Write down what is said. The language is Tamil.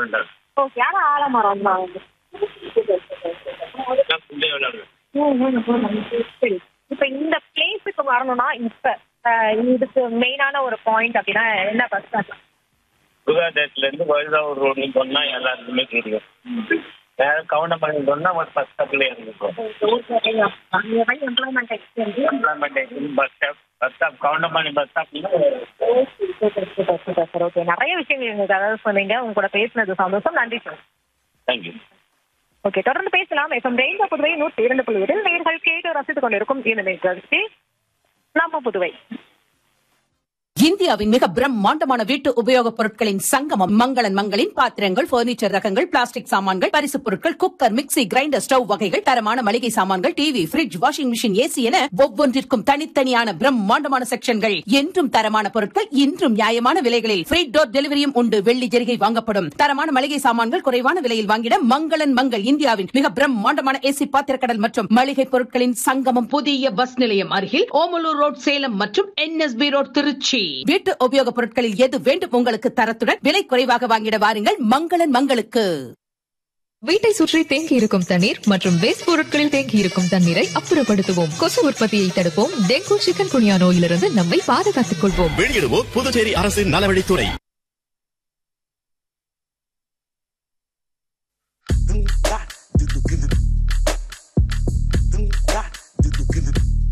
டிஃப்ரெண்டாக ஓகே ஆனா ஆலமரம் தான் வந்து நான் ஃபுல்லே விளையாடுவேன் சரி இப்ப இந்த பிளேஸுக்கு வரணும்னா இப்ப அஹ், இதுக்கு மெயினான ஒரு பாயிண்ட் அப்படின்னா என்ன பஸ் ஸ்டாண்ட் சுகாதாரத்துலேருந்து வழுதாவூர் ரோடு சொன்னால் எல்லாருக்குமே தெரியும் வேற கவுண்டமணி சொன்னால் ஒரு பஸ் ஸ்டாப்லேயே இருந்துக்கும் employment exchange employment bus stop bus stop Goundamani bus ஸ்டாப்னா சார் ஓகே நிறைய விஷயங்கள் எங்களுக்கு அதாவது சொன்னீங்க உங்க கூட பேசினது சந்தோஷம் நன்றி சார் தேங்க்யூ ஓகே தொடர்ந்து பேசலாம் எஃப்எம் ரெயின்போ புதுவை நூற்றி இரண்டு புள்ளி ஏழில் நேர்கள் கேட்டு ரசித்துக் கொண்டிருக்கும் இந்த நிகழ்ச்சி நம்ம புதுவை இந்தியாவின் மிக பிரம்மாண்டமான வீட்டு உபயோகப் பொருட்களின் சங்கமம் மங்களன் மங்களின் பாத்திரங்கள் பர்னிச்சர் ரகங்கள் பிளாஸ்டிக் சாமான்கள் பரிசுப் பொருட்கள் குக்கர் மிக்ஸி கிரைண்டர் ஸ்டவ் வகைகள் தரமான மளிகை சாமான்கள் TV fridge washing machine AC என ஒவ்வொன்றிற்கும் தனித்தனியான பிரம்மாண்டமான செக்ஷன்கள் என்றும் தரமான பொருட்கள் இன்றும் நியாயமான விலைகளில் ஃப்ரீ டோர் டெலிவரியும் உண்டு வெள்ளி ஜெரிகை வாங்கப்படும் தரமான மளிகை சாமான்கள் குறைவான விலையில் வாங்கிட மங்களன் மங்கள் இந்தியாவின் மிக பிரம்மாண்டமான ஏசி பாத்திரக்கடல் மற்றும் மளிகை பொருட்களின் சங்கமம் புதிய பஸ் நிலையம் அருகில் ஓமலூர் ரோட் சேலம் மற்றும் என்எஸ்பி ரோட் திருச்சி வீட்டு உபயோகப் பொருட்களில் எது வேண்டும் உங்களுக்கு தரத்துடன் விலை குறைவாக வாங்கிட வாருங்கள் மங்களன் மங்களுக்கு வீட்டை சுற்றி தேங்கி இருக்கும் தண்ணீர் மற்றும் வேஸ்ட் பொருட்களில் தேங்கி இருக்கும் தண்ணீரை அப்புறப்படுத்துவோம் கொசு உற்பத்தியை தடுப்போம் டெங்கு சிக்கன் குனியா நோயிலிருந்து நம்மை பாதுகாத்துக் கொள்வோம் வெளியிடுவோர் புதுச்சேரி அரசின் நலவழித்துறை